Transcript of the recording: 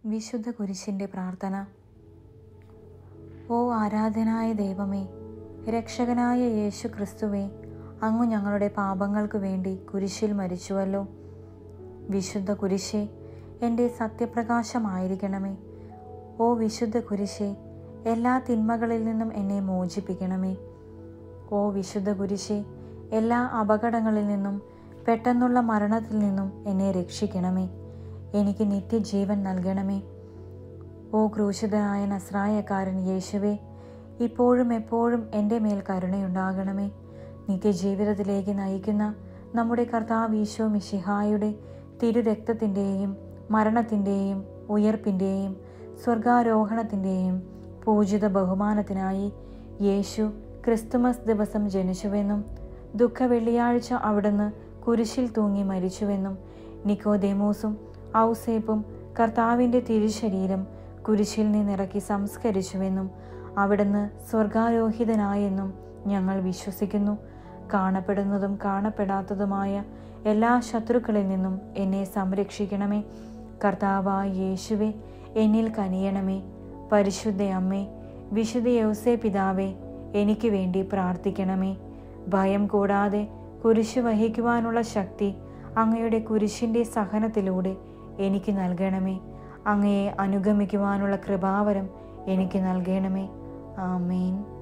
വിശുദ്ധ കുരിശിൻ്റെ പ്രാർത്ഥന ഓ ആരാധനായ ദൈവമേ രക്ഷകനായ യേശു ക്രിസ്തുവേ അങ്ങു ഞങ്ങളുടെ പാപങ്ങൾക്ക് വേണ്ടി കുരിശിൽ മരിച്ചുവല്ലോ വിശുദ്ധ കുരിശേ എൻ്റെ സത്യപ്രകാശമായിരിക്കണമേ ഓ വിശുദ്ധ കുരിശേ എല്ലാ തിന്മകളിൽ നിന്നും എന്നെ മോചിപ്പിക്കണമേ ഓ വിശുദ്ധ കുരിശേ എല്ലാ അപകടങ്ങളിൽ നിന്നും പെട്ടെന്നുള്ള മരണത്തിൽ നിന്നും എന്നെ രക്ഷിക്കണമേ എനിക്ക് നിത്യജീവൻ നൽകണമേ ഓ ക്രൂശിതനായ നസ്രായക്കാരൻ യേശുവേ ഇപ്പോഴും എപ്പോഴും എൻ്റെ മേൽ കരുണയുണ്ടാകണമേ നിത്യജീവിതത്തിലേക്ക് നയിക്കുന്ന നമ്മുടെ കർത്താവ് ഈശോ മിശിഹായുടെ തിരുരക്തത്തിൻ്റെയും മരണത്തിൻ്റെയും ഉയർപ്പിൻ്റെയും സ്വർഗാരോഹണത്തിൻ്റെയും പൂജിത ബഹുമാനത്തിനായി യേശു ക്രിസ്തുമസ് ദിവസം ജനിച്ചുവെന്നും ദുഃഖ വെള്ളിയാഴ്ച അവിടുന്ന് കുരിശിൽ തൂങ്ങി മരിച്ചുവെന്നും നിക്കോദേമോസും ഔസേപ്പും കർത്താവിൻ്റെ തിരുശരീരം കുരിശിൽ നിന്നിറക്കി സംസ്കരിച്ചുവെന്നും അവിടുന്ന് സ്വർഗാരോഹിതനായെന്നും ഞങ്ങൾ വിശ്വസിക്കുന്നു കാണപ്പെടുന്നതും കാണപ്പെടാത്തതുമായ എല്ലാ ശത്രുക്കളിൽ നിന്നും എന്നെ സംരക്ഷിക്കണമേ കർത്താവായ യേശുവെ എന്നിൽ കനിയണമേ പരിശുദ്ധ അമ്മേ വിശുദ്ധ യൗസേ പിതാവേ എനിക്ക് വേണ്ടി പ്രാർത്ഥിക്കണമേ ഭയം കൂടാതെ കുരിശ് വഹിക്കുവാനുള്ള ശക്തി അങ്ങയുടെ കുരിശിൻ്റെ സഹനത്തിലൂടെ എനിക്ക് നൽകണമേ അങ്ങയെ അനുഗമിക്കുവാനുള്ള കൃപാവരം എനിക്ക് നൽകണമേ ആമേൻ